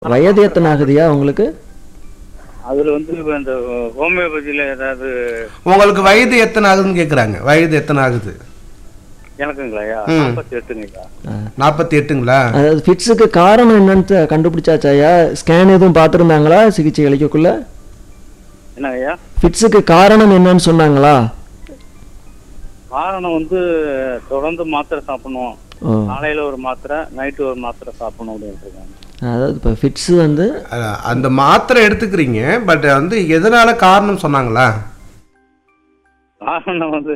வயது எத்தனை ஆகுதுயா உங்களுக்கு அதுல வந்து இப்ப இந்த ஹோமியோபதியில ஏதாவது உங்களுக்கு வயது எத்தனை ஆகுதுன்னு கேக்குறாங்க வயது எத்தனை ஆகுது எனக்குங்களாயா ம். நாற்பத்தி எட்டுங்களா நாற்பத்தி எட்டுங்களா அதாவது ஃபிட்ஸுக்கு காரணம் என்னன்னு தெ- கண்டுபிடிச்சாச்சாயா ஸ்கேன் எதுவும் பார்த்துருந்தாங்களா சிகிச்சை அளிக்கக்குள்ள என்னங்கய்யா ஃபிட்ஸுக்கு காரணம் என்னன்னு சொன்னாங்களா காரணம் வந்து தொடர்ந்து மாத்திரை சாப்பிடணும் ஓ காலையில ஒரு மாத்திரை நைட்டு ஒரு மாத்திரை சாப்பிடணும் அப்படின்னு இருக்காங்க அதாவது இப்போ ஃபிட்ஸு வந்து அஹ், அந்த மாத்திரை எடுத்துக்கிறீங்க பட் வந்து எதனால காரணம் சொன்னாங்களா காரணம் வந்து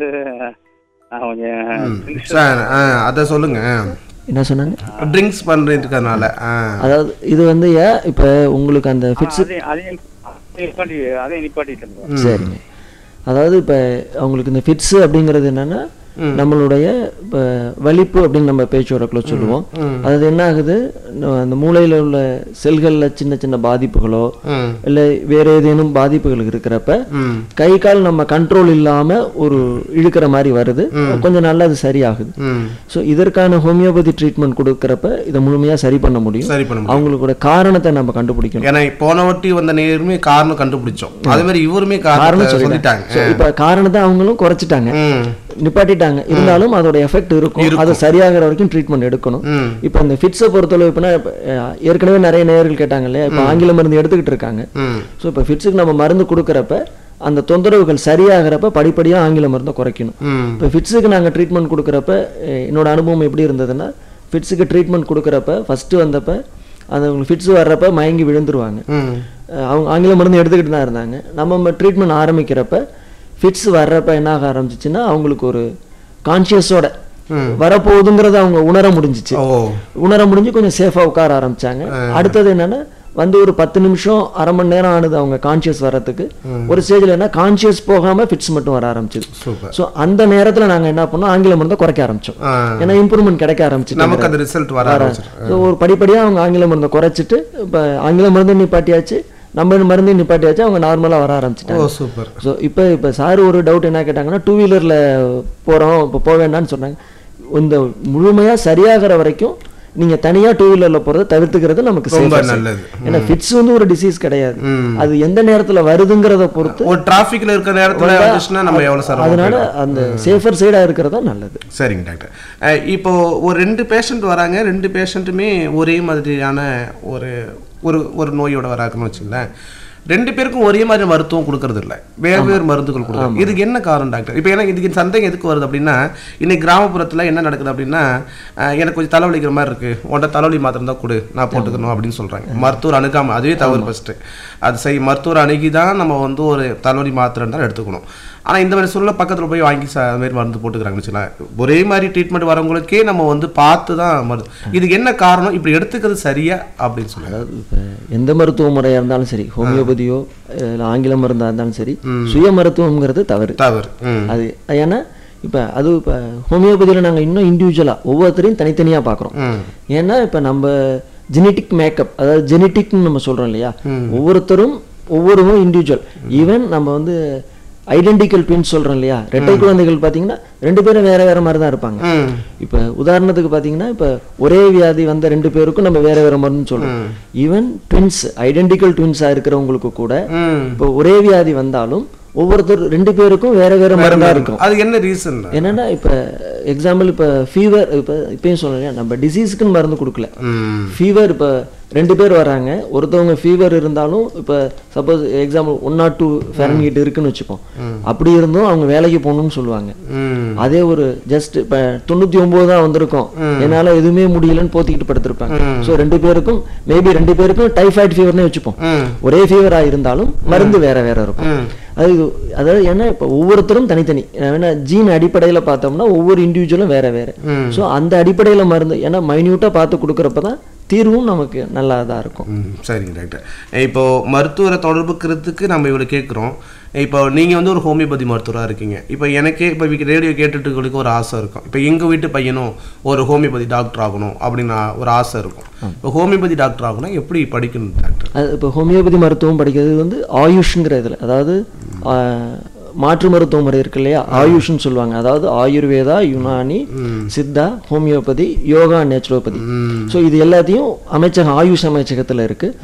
நான் கொஞ்சம் சார் அதை சொல்லுங்க என்ன சொன்னாங்க ட்ரிங்க்ஸ் பண்றதுக்கனால அதாவது இது வந்து ஏன் இப்போ உங்களுக்கு அந்த ஃபிட்ஸு அதையும் அதையும் அதையும் நிப்பாட்டி அதையும் நிப்பாட்டிட்டு சரிங்க அதாவது இப்போ அவங்களுக்கு இந்த ஃபிட்ஸு அப்படிங்கிறது என்னன்னா நம்மளுடைய இப்போ வலிப்பு அப்படின்னு நம்ம பேச்சு வழக்கில் சொல்லுவோம் அது என்ன ஆகுது ந- அந்த மூளையில் உள்ள செல்களில் சின்ன சின்ன பாதிப்புகளோ ம் இல்லை வேற ஏதேனும் பாதிப்புகள் இருக்கிறப்ப ம் கை கால் நம்ம கண்ட்ரோல் இல்லாம ஒரு இழுக்கிற மாதிரி வருது கொஞ்சம் நாள்ல அது சரியாகுது ம் ஸோ இதற்கான ஹோமியோபதி ட்ரீட்மெண்ட் கொடுக்கறப்ப இதை முழுமையா சரி பண்ண முடியும் சரி பண்ண முடியும் அவங்களோட காரணத்தை நம்ம கண்டுபிடிக்கணும் ஏன்னா போன வாட்டி வந்த நேருமே காரணம் கண்டுபிடிச்சோம் அதே மாதிரி இவருமே காரணம் காரணம் சொல்லிட்டாங்க ஸோ இப்போ காரணத்தை அவங்களும் குறைச்சிட்டாங்க ம் நிப்பாட்டிட்டாங்க இருந்தாலும் அதோட எஃபெக்ட் இருக்கும் அது சரியாகிற வரைக்கும் ட்ரீட்மெண்ட் எடுக்கணும் ம் இப்போ இந்த ஃபிட்ஸை பொறுத்தளவு இப்போனா இப்ப, அஹ், ஏற்கனவே நிறைய நேயர்கள் கேட்டாங்க இல்லையா இப்போ ஆங்கில மருந்து எடுத்துக்கிட்டு இருக்காங்க ம் ஸோ இப்போ ஃபிட்ஸுக்கு நம்ம மருந்து கொடுக்குறப்ப அந்த தொந்தரவுகள் சரியாகிறப்ப படிப்படியா ஆங்கில மருந்தை குறைக்கணும் ம் இப்போ ஃபிட்ஸுக்கு நாங்கள் ட்ரீட்மெண்ட் கொடுக்குறப்ப அஹ், என்னோட அனுபவம் எப்படி இருந்ததுன்னா ஃபிட்ஸுக்கு ட்ரீட்மெண்ட் கொடுக்குறப்ப ஃபஸ்ட்டு வந்தப்ப அது அவங்களுக்கு ஃபிட்ஸ் வர்றப்ப மயங்கி விழுந்துருவாங்க ம் அஹ், அவங்க ஆங்கில மருந்து எடுத்துக்கிட்டு தான் இருந்தாங்க நம்ம ட்ரீட்மெண்ட் ஆரம்பிக்கிறப்ப ஃபிட்ஸ் வர்றப்ப என்ன ஆக ஆரம்பிச்சிச்சுன்னா அவங்களுக்கு ஒரு கான்ஷியஸோட வரப்போகுதுங்கிறத அவங்க உணர முடிஞ்சிச்சு ஓ உணர முடிஞ்சு கொஞ்சம் சேஃபாக உட்கார ஆரம்பிச்சாங்க அடுத்தது என்னன்னா வந்து ஒரு பத்து நிமிஷம் அரை மணி நேரம் ஆனது அவங்க கான்ஷியஸ் வர்றதுக்கு ஒரு ஸ்டேஜில் என்ன கான்ஷியஸ் போகாம ஃபிட்ஸ் மட்டும் வர ஆரம்பிச்சது சூப்பர் ஸோ அந்த நேரத்துல நாங்க என்ன பண்ணோம் ஆங்கில மருந்தை குறைக்க ஆரம்பிச்சோம் ஆ ஏன்னா இம்ப்ரூவ்மெண்ட் கிடைக்க ஆரம்பிச்சு நமக்கு அந்த ரிசல்ட் வர ஆரம்பிச்சிடும் ஸோ ஒரு படிப்படியா அவங்க ஆங்கில மருந்தை குறைச்சிட்டு இப்போ ஆங்கில மருந்து நிப்பாட்டியாச்சு நம்ம மருந்து நிப்பாட்டியாச்சு அவங்க நார்மலா வர ஆரம்பிச்சிட்டாங்க ஓ சூப்பர் ஸோ இப்போ இப்போ சார் ஒரு டவுட் என்ன கேட்டாங்கன்னா டூ வீலரில் போகிறோம் இப்போ போக வேண்டாம்னு சொன்னாங்க இந்த முழுமையாக சரியாகிற வரைக்கும் நீங்கள் தனியாக டூ வீலரில் போகிறத தவிர்த்துக்கிறது நமக்கு ரொம்ப safer. நல்லது ஏன்னா ஃபிட்ஸ் வந்து ஒரு டிசீஸ் கிடையாது ம். அது எந்த நேரத்தில் வருதுங்கிறத பொறுத்து ஒரு டிராஃபிக்ல இருக்கிற நேரத்துல வந்துச்சுன்னா நம்ம எவ்வளவு சார் அதனால அந்த சேஃபர் சைடாக இருக்கிறதா நல்லது சரிங்க டாக்டர் அஹ் இப்போ ஒரு ரெண்டு பேஷண்ட் வராங்க ரெண்டு பேஷண்ட்டுமே ஒரே மாதிரியான ஒரு ஒரு ஒரு நோயோட வராங்கன்னு வச்சுங்களேன் ரெண்டு பேருக்கும் ஒரே மாதிரி மருத்துவம் கொடுக்கறது இல்ல வேறு வேறு மருந்துகள் கொடுக்குறது இதுக்கு என்ன காரணம் டாக்டர் இப்போ எனக்கு இதுக்கு சந்தேகம் எதுக்கு வருது அப்படின்னா இன்னைக்கு கிராமப்புறத்துல என்ன நடக்குது அப்படின்னா அஹ் எனக்கு கொஞ்சம் தலைவலிக்கிற மாதிரி இருக்கு உன்ட தலைவலி மாத்திரம் தான் கொடு நான் போட்டுக்கணும் அப்படின்னு சொல்றாங்க மருத்துவர் அணுகாம அதுவே தவறு ஃபர்ஸ்ட் அது சரி மருத்துவர் அணுகி தான் நம்ம வந்து ஒரு தலைவலி மாத்திரை தான் எடுத்துக்கணும் ஆனா இந்த மாதிரி சொல்ல பக்கத்துல போய் வாங்கி ச- அது மாதிரி மருந்து போட்டுக்கிறாங்கன்னு வச்சுக்கலாம் ஒரே மாதிரி ட்ரீட்மெண்ட் வரவங்களுக்கே நம்ம வந்து பார்த்து தான் மருந்து இதுக்கு என்ன காரணம் இப்படி எடுத்துக்கிறது சரியா அப்படின்னு சொல்லுங்க அதாவது இப்போ எந்த மருத்துவ முறையாக இருந்தாலும் சரி ஹோமியோபதியோ இல்லை ஆங்கில மருந்தாக இருந்தாலும் சரி சுய மருத்துவம்ங்கிறது தவறு தவறு ம் அது ஏன்னா இப்போ அது இப்போ ஹோமியோபதியில் நாங்கள் இன்னும் இண்டிவிஜுவலாக ஒவ்வொருத்தரையும் தனித்தனியாக பார்க்குறோம் ம் ஏன்னா இப்போ நம்ம ஜெனட்டிக் மேக்கப் அதாவது ஜெனட்டிக்னு நம்ம சொல்கிறோம் இல்லையா ஒவ்வொருத்தரும் ஒவ்வொருவரும் இண்டிவிஜுவல் ஈவன் நம்ம வந்து ஐடென்டிக்கல் ட்வின்ஸ் சொல்கிறோம் இல்லையா ரெட்டை குழந்தைகள் பார்த்தீங்கன்னா ரெண்டு பேரும் வேற வேற மாதிரி தான் இருப்பாங்க ம் இப்போ உதாரணத்துக்கு பார்த்தீங்கன்னா இப்போ ஒரே வியாதி வந்த ரெண்டு பேருக்கும் நம்ம வேற வேற மருந்து சொல்றோம் ஈவன் ட்வின்ஸ் ஐடென்டிக்கல் ட்வின்ஸாக இருக்கிறவங்களுக்கு கூட ம் இப்போ ஒரே வியாதி வந்தாலும் ஒவ்வொருத்தர் ரெண்டு பேருக்கும் வேற வேற மருந்தா இருக்கும் அது என்ன ரீசன் என்னன்னா இப்போ எக்ஸாம்பிள் இப்போ ஃபீவர் இப்போ இப்பயும் சொல்றேன் நம்ம டிசீஸ்க்குன்னு மருந்து கொடுக்கல ம் ஃபீவர் இப்போ ரெண்டு பேர் வராங்க ஒருத்தவங்க ஃபீவர் இருந்தாலும் இப்போ suppose example one nought two Fahrenheit இருக்குன்னு வச்சுப்போம் அப்படி இருந்தும் அவங்க வேலைக்கு போகணும்னு சொல்லுவாங்க ம் அதே ஒரு ஜஸ்ட் இப்போ தொண்ணூற்றி ஒம்பது தான் வந்திருக்கும் என்னால் எதுவுமே முடியலன்னு போத்திக்கிட்டு படுத்திருப்பாங்க ஸோ ரெண்டு பேருக்கும் மேபி ரெண்டு பேருக்கும் டைஃபாய்டு ஃபீவர்னே வச்சுப்போம் ம் ஒரே ஃபீவராக இருந்தாலும் மருந்து வேற வேற இருக்கும் ம் அது அதாவது ஏன்னா இப்போ ஒவ்வொருத்தரும் தனித்தனி ஏன்னா ஜீன் அடிப்படையில் பார்த்தோம்னா ஒவ்வொரு இண்டிவிஜுவலும் வேற வேற ம். ஸோ அந்த அடிப்படையில் மருந்து ஏன்னா மைன்யூட்டாக பார்த்து கொடுக்குறப்ப தான் தீர்வும் நமக்கு நல்லா தான் இருக்கும் ம், சரிங்க டாக்டர் இப்போ மருத்துவரை தொடர்புக்கிறதுக்கு நம்ம இவ்வளோ கேட்குறோம் இப்போ நீங்கள் வந்து ஒரு ஹோமியோபதி மருத்துவராக இருக்கீங்க இப்போ எனக்கே இப்போ ரேடியோ கேட்டுட்டு இருக்கிறதுக்கு ஒரு ஆசை இருக்கும் இப்போ எங்கள் வீட்டு பையனும் ஒரு ஹோமியோபதி டாக்டர் ஆகணும் அப்படின்னு ஒரு ஆசை இருக்கும் இப்போ ஹோமியோபதி டாக்டர் ஆகணும் எப்படி படிக்கணும் டாக்டர் அது இப்போ ஹோமியோபதி மருத்துவம் படிக்கிறது வந்து ஆயுஷ்ங்கிற இதில் அதாவது ஆ, மாற்று மருத்துவ முறை இருக்கு இல்லையா ஆயுஷ்னு சொல்லுவாங்க அதாவது Ayurveda Unani Siddha homeopathy yoga naturopathy so இது எல்லாத்தையும் அமைச்சகம் ஆயுஷ் அமைச்சகத்துல இருக்கு